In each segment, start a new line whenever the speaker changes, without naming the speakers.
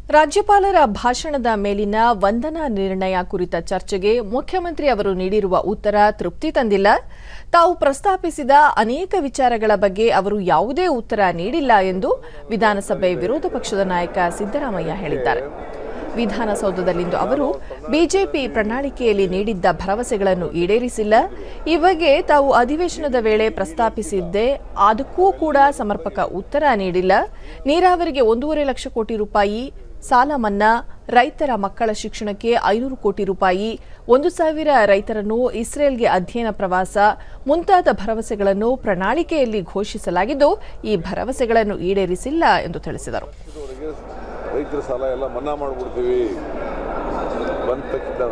ರಾಜ್ಯಪಾಲರ ಭಾಷಣದ ಮೇಲಿನ ವಂದನಾ ನಿರ್ಣಯ ಕುರಿತ ಚರ್ಚೆಗೆ ಮುಖ್ಯಮಂತ್ರಿ ಅವರು ನೀಡಿರುವ ಉತ್ತರ ತೃಪ್ತಿ ತಂದಿಲ್ಲ ತಾವು ಪ್ರಸ್ತಾಪಿಸಿದ ಅನೇಕ ವಿಚಾರಗಳ ಬಗ್ಗೆ ಅವರು ಯಾವುದೇ ಉತ್ತರ ನೀಡಿಲ್ಲ ಎಂದು ವಿಧಾನಸಭೆ ವಿರೋಧ ಪಕ್ಷದ ನಾಯಕ ಸಿದ್ದರಾಮಯ್ಯ ಹೇಳಿದ್ದಾರೆ ವಿಧಾನಸೌಧದಲ್ಲಿಂದು ಅವರು ಬಿಜೆಪಿ ಪ್ರಣಾಳಿಕೆಯಲ್ಲಿ ನೀಡಿದ್ದ ಭರವಸೆಗಳನ್ನು ಈಡೇರಿಸಿಲ್ಲ ಈ ಬಗ್ಗೆ ತಾವು ಅಧಿವೇಶನದ ವೇಳೆ ಪ್ರಸ್ತಾಪಿಸಿದ್ದೆ ಅದಕ್ಕೂ ಕೂಡ ಸಮರ್ಪಕ ಉತ್ತರ ನೀಡಿಲ್ಲ ನೀರಾವರಿಗೆ ಒಂದೂವರೆ ಲಕ್ಷ ಕೋಟಿ ರೂಪಾಯಿ ಸಾಲ ಮನ್ನಾ ರೈತರ ಮಕ್ಕಳ ಶಿಕ್ಷಣಕ್ಕೆ ಐನೂರು ಕೋಟಿ ರೂಪಾಯಿ ಒಂದು ಸಾವಿರ ರೈತರನ್ನು ಇಸ್ರೇಲ್ಗೆ ಅಧ್ಯಯನ ಪ್ರವಾಸ ಮುಂತಾದ ಭರವಸೆಗಳನ್ನು ಪ್ರಣಾಳಿಕೆಯಲ್ಲಿ ಘೋಷಿಸಲಾಗಿದ್ದು ಈ ಭರವಸೆಗಳನ್ನು ಈಡೇರಿಸಿಲ್ಲ ಎಂದು ತಿಳಿಸಿದರು
ಇದುವರೆಗೆ ರೈತರ ಸಾಲ ಎಲ್ಲ ಮನ್ನಾ ಮಾಡಿಬಿಡ್ತೀವಿ ಬಂದ ತಕ್ಷಣ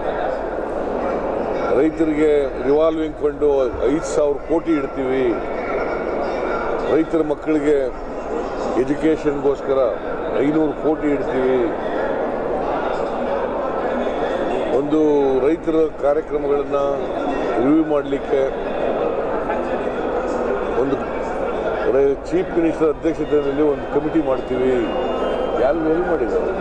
ರೈತರಿಗೆ ರಿವಾಲ್ವಿಂಗ್ ಫಂಡು ಐದು ಸಾವಿರ ಕೋಟಿ ಇಡ್ತೀವಿ ರೈತರ ಮಕ್ಕಳಿಗೆ ಎಜುಕೇಷನ್ಗೋಸ್ಕರ ಐನೂರು ಕೋಟಿ ಇಡ್ತೀವಿ ಒಂದು ರೈತರ ಕಾರ್ಯಕ್ರಮಗಳನ್ನು ರಿವ್ಯೂ ಮಾಡಲಿಕ್ಕೆ ಒಂದು ಚೀಫ್ ಮಿನಿಸ್ಟರ್ ಅಧ್ಯಕ್ಷತೆಯಲ್ಲಿ ಒಂದು ಕಮಿಟಿ ಮಾಡ್ತೀವಿ ಯಾರು ಎಲ್ಲಿ ಮಾಡಿದ್ದಾರೆ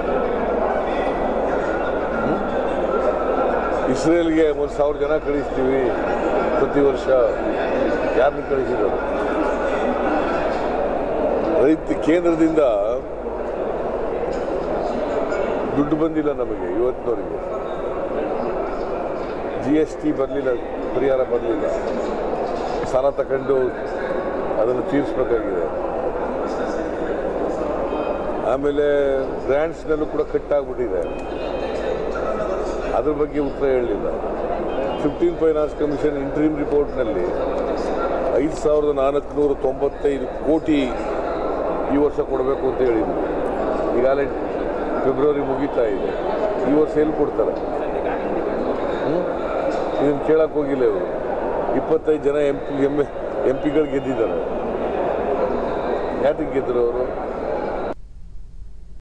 ಹ್ಮ್? ಇಸ್ರೇಲ್ಗೆ ಒಂದು ಸಾವಿರ ಜನ ಕಳಿಸ್ತೀವಿ ಪ್ರತಿ ವರ್ಷ ಯಾರನ್ನ ಕಳಿಸಿದ್ದಾರೆ ರೈತ ಕೇಂದ್ರದಿಂದ ದುಡ್ಡು ಬಂದಿಲ್ಲ ನಮಗೆ ಇವತ್ತಿನವರೆಗೆ ಜಿ ಎಸ್ ಟಿ ಬರಲಿಲ್ಲ ಪರಿಹಾರ ಬರಲಿಲ್ಲ ಸಾಲ ತಗೊಂಡು ಅದನ್ನು ತೀರಿಸ್ಬೇಕಾಗಿದೆ ಆಮೇಲೆ ಗ್ರ್ಯಾಂಟ್ಸ್ನಲ್ಲೂ ಕೂಡ ಕಟ್ ಆಗಿಬಿಟ್ಟಿದೆ ಅದ್ರ ಬಗ್ಗೆ ಉತ್ತರ ಹೇಳಲಿಲ್ಲ ಫಿಫ್ಟೀನ್ ಫೈನಾನ್ಸ್ ಕಮಿಷನ್ ಇಂಟ್ರೀಮ್ ರಿಪೋರ್ಟ್ನಲ್ಲಿ ಐದು ಸಾವಿರದ ನಾಲ್ಕುನೂರ ತೊಂಬತ್ತೈದು ಕೋಟಿ ಈ ವರ್ಷ ಕೊಡಬೇಕು ಅಂತ ಹೇಳಿದ್ರು ಈಗಾಗಲೇ ಫೆಬ್ರವರಿ ಮುಗೀತಾ ಇದೆ ಈ ವರ್ಷ ಎಲ್ಲಿ ಕೊಡ್ತಾರೆ ಹ್ಮ್? ಇದನ್ನು ಕೇಳಕ್ಕೆ ಹೋಗಿಲ್ಲ ಇವರು ಇಪ್ಪತ್ತೈದು ಜನ ಎಂ ಪಿ ಎಮ್ ಎಂ ಪಿಗಳು ಗೆದ್ದಿದ್ದಾರೆ ಯಾತಕ್ಕೆ ಗೆದ್ದರು ಅವರು